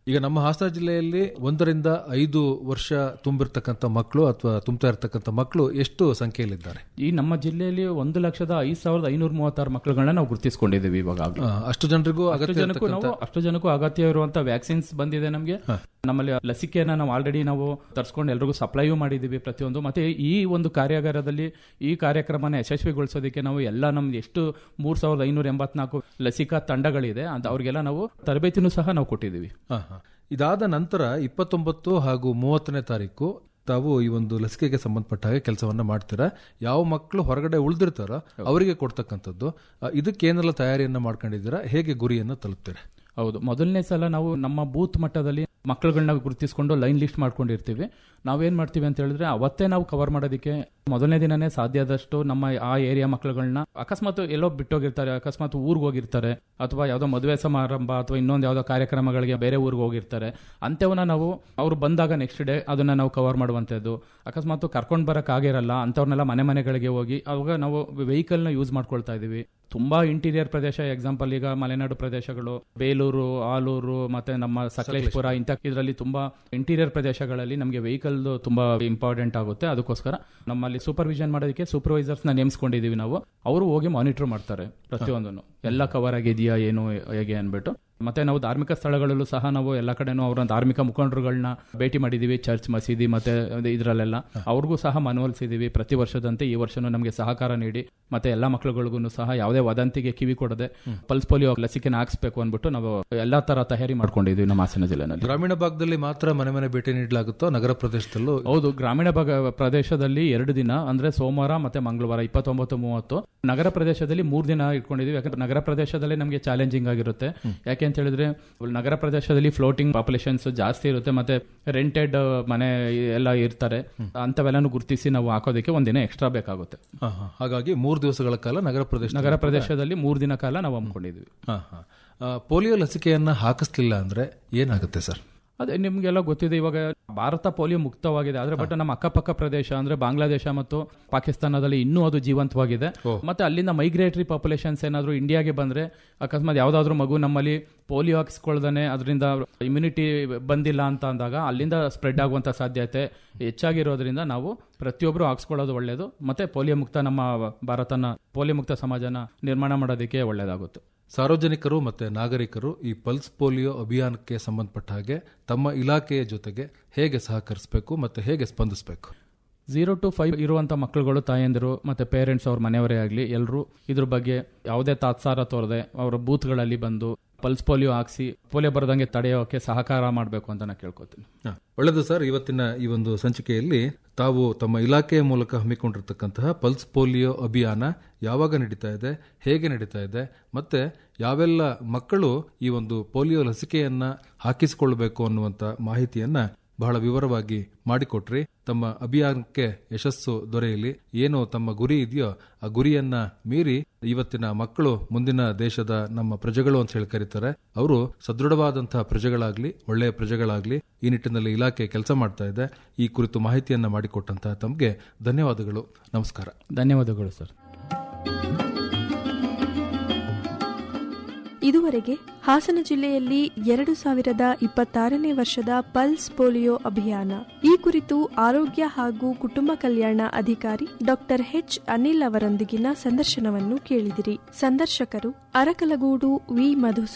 ಈಗ ನಮ್ಮ ಹಾಸನ ಜಿಲ್ಲೆಯಲ್ಲಿ ಒಂದರಿಂದ ಐದು ವರ್ಷ ತುಂಬಿರ್ತಕ್ಕಂಥ ಮಕ್ಕಳು ಅಥವಾ ತುಂಬ್ತಾ ಇರ್ತಕ್ಕಂಥ ಮಕ್ಕಳು ಎಷ್ಟು ಸಂಖ್ಯೆಯಲ್ಲಿದ್ದಾರೆ ಈ ನಮ್ಮ ಜಿಲ್ಲೆಯಲ್ಲಿ ಒಂದು ಲಕ್ಷದ ಐದು ಸಾವಿರದ ಐನೂರ ಮೂವತ್ತಾರು ಮಕ್ಕಳುಗಳನ್ನ ನಾವು ಗುರುತಿಸಿಕೊಂಡಿದ್ದೀವಿ ಇವಾಗ ಆಗ್ಲೇ. ಆ, ಅಷ್ಟು ಜನರಿಗೂ ಅಷ್ಟು ಅಗತ್ಯ ಜನಕ್ಕೂ ನಾವು ಅಷ್ಟು ಜನಕ್ಕೂ ಅಗತ್ಯ ಇರುವಂತ ವ್ಯಾಕ್ಸಿನ್ಸ್ ಬಂದಿದೆ ನಮಗೆ ನಮ್ಮಲ್ಲಿ ಲಸಿಕೆಯನ್ನ ನಾವು ಆಲ್ರೆಡಿ ನಾವು ತರಿಸ್ಕೊಂಡು ಎಲ್ರಿಗೂ ಸಪ್ಲೈಯೂ ಮಾಡಿದ್ದೀವಿ ಪ್ರತಿಯೊಂದು ಮತ್ತೆ ಈ ಒಂದು ಕಾರ್ಯಾಗಾರದಲ್ಲಿ ಈ ಕಾರ್ಯಕ್ರಮನ ಯಶಸ್ವಿಗೊಳಿಸೋದಕ್ಕೆ ನಾವು ಎಲ್ಲ ನಮ್ದು ಎಷ್ಟು ಮೂರ್ ಸಾವಿರದ ಐನೂರ ಎಂಬತ್ನಾಲ್ಕು ಲಸಿಕಾ ತಂಡಗಳಿದೆ ಅಂತ ಅವ್ರಿಗೆಲ್ಲ ನಾವು ತರಬೇತಿನೂ ಸಹ ನಾವು ಕೊಟ್ಟಿದ್ದೀವಿ ಹಾ, ಹಾ. ಇದಾದ ನಂತರ ಇಪ್ಪತ್ತೊಂಬತ್ತು ಹಾಗೂ ಮೂವತ್ತನೇ ತಾರೀಕು ತಾವು ಈ ಒಂದು ಲಸಿಕೆಗೆ ಸಂಬಂಧಪಟ್ಟ ಹಾಗೆ ಕೆಲಸವನ್ನ ಮಾಡ್ತೀರಾ ಯಾವ ಮಕ್ಕಳು ಹೊರಗಡೆ ಉಳಿದಿರ್ತಾರೋ ಅವರಿಗೆ ಕೊಡ್ತಕ್ಕಂಥದ್ದು ಆ, ಇದಕ್ಕೇನೆಲ್ಲ ತಯಾರಿಯನ್ನ ಮಾಡ್ಕೊಂಡಿದ್ದೀರಾ ಹೇಗೆ ಗುರಿಯನ್ನ ತಲುಪ್ತೀರಾ ಹೌದು ಮೊದಲನೇ ಸಲ ನಾವು ನಮ್ಮ ಬೂತ್ ಮಟ್ಟದಲ್ಲಿ ಮಕ್ಕಳುಗಳನ್ನ ಗುರುತಿಸ್ಕೊಂಡು ಲೈನ್ ಲಿಸ್ಟ್ ಮಾಡ್ಕೊಂಡಿರ್ತೀವಿ ನಾವೇನ್ ಮಾಡ್ತೀವಿ ಅಂತ ಹೇಳಿದ್ರೆ ಅವತ್ತೇ ನಾವು ಕವರ್ ಮಾಡೋದಕ್ಕೆ ಮೊದಲನೇ ದಿನನೇ ಸಾಧ್ಯ ಆದಷ್ಟು ನಮ್ಮ ಆ ಏರಿಯಾ ಮಕ್ಕಳುಗಳನ್ನ ಅಕಸ್ಮಾತ್ ಎಲ್ಲೋ ಬಿಟ್ಟೋಗಿರ್ತಾರೆ ಅಕಸ್ಮಾತ್ ಊರಿಗೆ ಹೋಗಿರ್ತಾರೆ ಅಥವಾ ಯಾವುದೋ ಮದುವೆ ಸಮಾರಂಭ ಅಥವಾ ಇನ್ನೊಂದು ಯಾವುದೋ ಕಾರ್ಯಕ್ರಮಗಳಿಗೆ ಬೇರೆ ಊರಿಗೆ ಹೋಗಿರ್ತಾರೆ ಅಂಥವನ್ನ ನಾವು ಅವ್ರು ಬಂದಾಗ ನೆಕ್ಸ್ಟ್ ಡೇ ಅದನ್ನ ನಾವು ಕವರ್ ಮಾಡುವಂಥದ್ದು ಅಕಸ್ಮಾತ್ ಕರ್ಕೊಂಡು ಬರಕ್ ಆಗಿರಲ್ಲ ಅಂಥವ್ರನ್ನೆಲ್ಲ ಮನೆ ಮನೆಗಳಿಗೆ ಹೋಗಿ ಅವಾಗ ನಾವು ವೆಹಿಕಲ್ನ ಯೂಸ್ ಮಾಡ್ಕೊಳ್ತಾ ಇದೀವಿ ತುಂಬಾ ಇಂಟೀರಿಯರ್ ಪ್ರದೇಶ ಎಕ್ಸಾಂಪಲ್ ಈಗ ಮಲೆನಾಡು ಪ್ರದೇಶಗಳು ಬೇಲೂರು ಆಲೂರು ಮತ್ತೆ ನಮ್ಮ ಸಕಲೇಶ್ಪುರ ಇಂಥ ಇದರಲ್ಲಿ ತುಂಬಾ ಇಂಟೀರಿಯರ್ ಪ್ರದೇಶಗಳಲ್ಲಿ ನಮಗೆ ವೆಹಿಕಲ್ ತುಂಬಾ ಇಂಪಾರ್ಟೆಂಟ್ ಆಗುತ್ತೆ ಅದಕ್ಕೋಸ್ಕರ ನಮ್ಮಲ್ಲಿ ಸೂಪರ್ವಿಷನ್ ಮಾಡೋದಕ್ಕೆ ಸೂಪರ್ವೈಸರ್ಸ್ ನ ನೇಮಿಸ್ಕೊಂಡಿದೀವಿ ನಾವು ಅವರು ಹೋಗಿ ಮಾನಿಟರ್ ಮಾಡ್ತಾರೆ ಪ್ರತಿಯೊಂದನ್ನು ಎಲ್ಲ ಕವರ್ ಆಗಿದೆಯಾ ಏನು ಹೇಗೆ ಅನ್ಬಿಟ್ಟು ಮತ್ತೆ ನಾವು ಧಾರ್ಮಿಕ ಸ್ಥಳಗಳಲ್ಲೂ ಸಹ ನಾವು ಎಲ್ಲ ಕಡೆನೂ ಅವರ ಧಾರ್ಮಿಕ ಮುಖಂಡರುಗಳನ್ನ ಭೇಟಿ ಮಾಡಿದೀವಿ ಚರ್ಚ್ ಮಸೀದಿ ಮತ್ತೆ ಇದರಲ್ಲೆಲ್ಲ ಅವ್ರಿಗೂ ಸಹ ಮನವೊಲಿಸಿದೀವಿ ಪ್ರತಿ ವರ್ಷದಂತೆ ಈ ವರ್ಷನೂ ನಮಗೆ ಸಹಕಾರ ನೀಡಿ ಮತ್ತೆ ಎಲ್ಲಾ ಮಕ್ಕಳುಗಳಿಗೂ ಸಹ ಯಾವುದೇ ವದಂತಿಗೆ ಕಿವಿ ಕೊಡದೆ ಪಲ್ಸ್ ಪೋಲಿಯೋ ಲಸಿಕೆನ ಹಾಕ್ಸ್ಬೇಕು ಅಂದ್ಬಿಟ್ಟು ನಾವು ಎಲ್ಲಾ ತರ ತಯಾರಿ ಮಾಡ್ಕೊಂಡಿದೀವಿ ನಮ್ಮ ಹಾಸನ ಜಿಲ್ಲೆನಲ್ಲಿ ಗ್ರಾಮೀಣ ಭಾಗದಲ್ಲಿ ಮಾತ್ರ ಮನೆ ಮನೆ ಭೇಟಿ ನೀಡಲಾಗುತ್ತೋ ನಗರ ಪ್ರದೇಶದಲ್ಲೂ ಹೌದು ಗ್ರಾಮೀಣ ಭಾಗ ಪ್ರದೇಶದಲ್ಲಿ ಎರಡು ದಿನ ಅಂದ್ರೆ ಸೋಮವಾರ ಮತ್ತೆ ಮಂಗಳವಾರ ಇಪ್ಪತ್ತೊಂಬತ್ತು ಮೂವತ್ತು ನಗರ ಪ್ರದೇಶದಲ್ಲಿ ಮೂರ್ ದಿನ ಇಟ್ಕೊಂಡಿದೀವಿ ಯಾಕಂದ್ರೆ ನಗರ ಪ್ರದೇಶದಲ್ಲಿ ನಮಗೆ ಚಾಲೆಂಜಿಂಗ್ ಆಗಿರುತ್ತೆ ಯಾಕೆ ಅಂತ ಹೇಳಿದ್ರೆ ನಗರ ಪ್ರದೇಶದಲ್ಲಿ ಫ್ಲೋಟಿಂಗ್ ಪಾಪ್ಯುಲೇಷನ್ಸ್ ಜಾಸ್ತಿ ಇರುತ್ತೆ ಮತ್ತೆ ರೆಂಟೆಡ್ ಮನೆ ಎಲ್ಲ ಇರ್ತಾರೆ ಅಂತವೆಲ್ಲಾನು ಗುರುತಿಸಿ ನಾವು ಹಾಕೋದಕ್ಕೆ ಒಂದಿನ ಎಕ್ಸ್ಟ್ರಾ ಬೇಕಾಗುತ್ತೆ ಹಾ, ಹಾ. ಹಾಗಾಗಿ ಮೂರು ದಿವಸಗಳ ಕಾಲ ನಗರ ಪ್ರದೇಶ ನಗರ ಪ್ರದೇಶದಲ್ಲಿ ಮೂರ್ ದಿನ ಕಾಲ ನಾವು ಹಮ್ಮಿಕೊಂಡಿದ್ವಿ ಹಾ, ಹಾ. ಆ, ಪೋಲಿಯೋ ಲಸಿಕೆಯನ್ನ ಹಾಕಿಸ್ಲಿಲ್ಲ ಅಂದ್ರೆ ಏನಾಗುತ್ತೆ ಸರ್ ಅದೇ ನಿಮ್ಗೆಲ್ಲ ಗೊತ್ತಿದೆ ಇವಾಗ ಭಾರತ ಪೋಲಿಯೋ ಮುಕ್ತವಾಗಿದೆ ಆದ್ರೆ ಬಟ್ ನಮ್ಮ ಅಕ್ಕಪಕ್ಕ ಪ್ರದೇಶ ಅಂದ್ರೆ ಬಾಂಗ್ಲಾದೇಶ ಮತ್ತು ಪಾಕಿಸ್ತಾನದಲ್ಲಿ ಇನ್ನೂ ಅದು ಜೀವಂತವಾಗಿದೆ ಮತ್ತೆ ಅಲ್ಲಿಂದ ಮೈಗ್ರೇಟರಿ ಪಾಪ್ಯುಲೇಷನ್ಸ್ ಏನಾದ್ರು ಇಂಡಿಯಾಗೆ ಬಂದ್ರೆ ಅಕಸ್ಮಾತ್ ಯಾವ್ದಾದ್ರು ಮಗು ನಮ್ಮಲ್ಲಿ ಪೋಲಿಯೋ ಹಾಕಿಸ್ಕೊಳ್ದಾನೆ ಅದರಿಂದ ಇಮ್ಯುನಿಟಿ ಬಂದಿಲ್ಲ ಅಂತ ಅಂದಾಗ ಅಲ್ಲಿಂದ ಸ್ಪ್ರೆಡ್ ಆಗುವಂತ ಸಾಧ್ಯತೆ ಹೆಚ್ಚಾಗಿರೋದ್ರಿಂದ ನಾವು ಪ್ರತಿಯೊಬ್ಬರು ಹಾಕ್ಸ್ಕೊಳ್ಳೋದು ಒಳ್ಳೇದು ಮತ್ತೆ ಪೋಲಿಯೋ ಮುಕ್ತ ನಮ್ಮ ಭಾರತನ ಪೋಲಿಯೋ ಮುಕ್ತ ಸಮಾಜನ ನಿರ್ಮಾಣ ಮಾಡೋದಕ್ಕೆ ಒಳ್ಳೇದಾಗುತ್ತೆ ಸಾರ್ವಜನಿಕರು ಮತ್ತೆ ನಾಗರಿಕರು ಈ ಪಲ್ಸ್ ಪೋಲಿಯೋ ಅಭಿಯಾನಕ್ಕೆ ಸಂಬಂಧಪಟ್ಟ ಹಾಗೆ ತಮ್ಮ ಇಲಾಖೆಯ ಜೊತೆಗೆ ಹೇಗೆ ಸಹಕರಿಸಬೇಕು ಮತ್ತೆ ಹೇಗೆ ಸ್ಪಂದಿಸಬೇಕು ಝೀರೋ ಟು ಫೈವ್ ಇರುವಂತ ಮಕ್ಕಳುಗಳು ತಾಯಂದಿರು ಮತ್ತೆ ಪೇರೆಂಟ್ಸ್ ಅವ್ರ ಮನೆಯವರೇ ಆಗಲಿ ಎಲ್ಲರೂ ಇದ್ರ ಬಗ್ಗೆ ಯಾವುದೇ ತಾತ್ಸಾರ ತೋರದೆ ಅವರ ಬೂತ್ಗಳಲ್ಲಿ ಬಂದು ಪಲ್ಸ್ ಪೋಲಿಯೋ ಹಾಕ್ಸಿ ಪೋಲಿಯೋ ಬರದಂಗೆ ತಡೆಯೋಕೆ ಸಹಕಾರ ಮಾಡಬೇಕು ಅಂತ ನಾನು ಕೇಳ್ಕೊತೀನಿ ಹ, ಒಳ್ಳೆಯದು ಸರ್ ಇವತ್ತಿನ ಈ ಒಂದು ಸಂಚಿಕೆಯಲ್ಲಿ ತಾವು ತಮ್ಮ ಇಲಾಖೆಯ ಮೂಲಕ ಹಮ್ಮಿಕೊಂಡಿರ್ತಕ್ಕಂತಹ ಪಲ್ಸ್ ಪೋಲಿಯೋ ಅಭಿಯಾನ ಯಾವಾಗ ನಡೀತಾ ಇದೆ ಹೇಗೆ ನಡೀತಾ ಇದೆ ಮತ್ತೆ ಯಾವೆಲ್ಲ ಮಕ್ಕಳು ಈ ಒಂದು ಪೋಲಿಯೋ ಲಸಿಕೆಯನ್ನ ಹಾಕಿಸಿಕೊಳ್ಬೇಕು ಅನ್ನುವಂತ ಮಾಹಿತಿಯನ್ನ ಬಹಳ ವಿವರವಾಗಿ ಮಾಡಿಕೊಟ್ರಿ ತಮ್ಮ ಅಭಿಯಾನಕ್ಕೆ ಯಶಸ್ಸು ದೊರೆಯಲಿ ಏನು ತಮ್ಮ ಗುರಿ ಇದೆಯೋ ಆ ಗುರಿಯನ್ನ ಮೀರಿ ಇವತ್ತಿನ ಮಕ್ಕಳು ಮುಂದಿನ ದೇಶದ ನಮ್ಮ ಪ್ರಜೆಗಳು ಅಂತ ಹೇಳಿ ಕರೀತಾರೆ ಅವರು ಸದೃಢವಾದಂತಹ ಪ್ರಜೆಗಳಾಗ್ಲಿ ಒಳ್ಳೆಯ ಪ್ರಜೆಗಳಾಗ್ಲಿ ಈ ನಿಟ್ಟಿನಲ್ಲಿ ಇಲಾಖೆ ಕೆಲಸ ಮಾಡ್ತಾ ಇದೆ ಈ ಕುರಿತು ಮಾಹಿತಿಯನ್ನ ಮಾಡಿಕೊಟ್ಟಂತಹ ತಮಗೆ ಧನ್ಯವಾದಗಳು ನಮಸ್ಕಾರ ಧನ್ಯವಾದಗಳು ಸರ್ ಇದುವರೆಗೆ ಹಾಸನ ಜಿಲ್ಲೆಯಲ್ಲಿ ಎರಡು ಸಾವಿರದ ಇಪ್ಪತ್ತಾರನೇ ವರ್ಷದ ಪಲ್ಸ್ ಪೋಲಿಯೋ ಅಭಿಯಾನ ಈ ಕುರಿತು ಆರೋಗ್ಯ ಹಾಗೂ ಕುಟುಂಬ ಕಲ್ಯಾಣ ಅಧಿಕಾರಿ ಡಾಕ್ಟರ್ ಎಚ್ ಅನಿಲ್ ಅವರೊಂದಿಗಿನ ಸಂದರ್ಶನವನ್ನು ಕೇಳಿದಿರಿ ಸಂದರ್ಶಕರು ಅರಕಲಗೂಡು ವಿ ಮಧುಸೂದನ್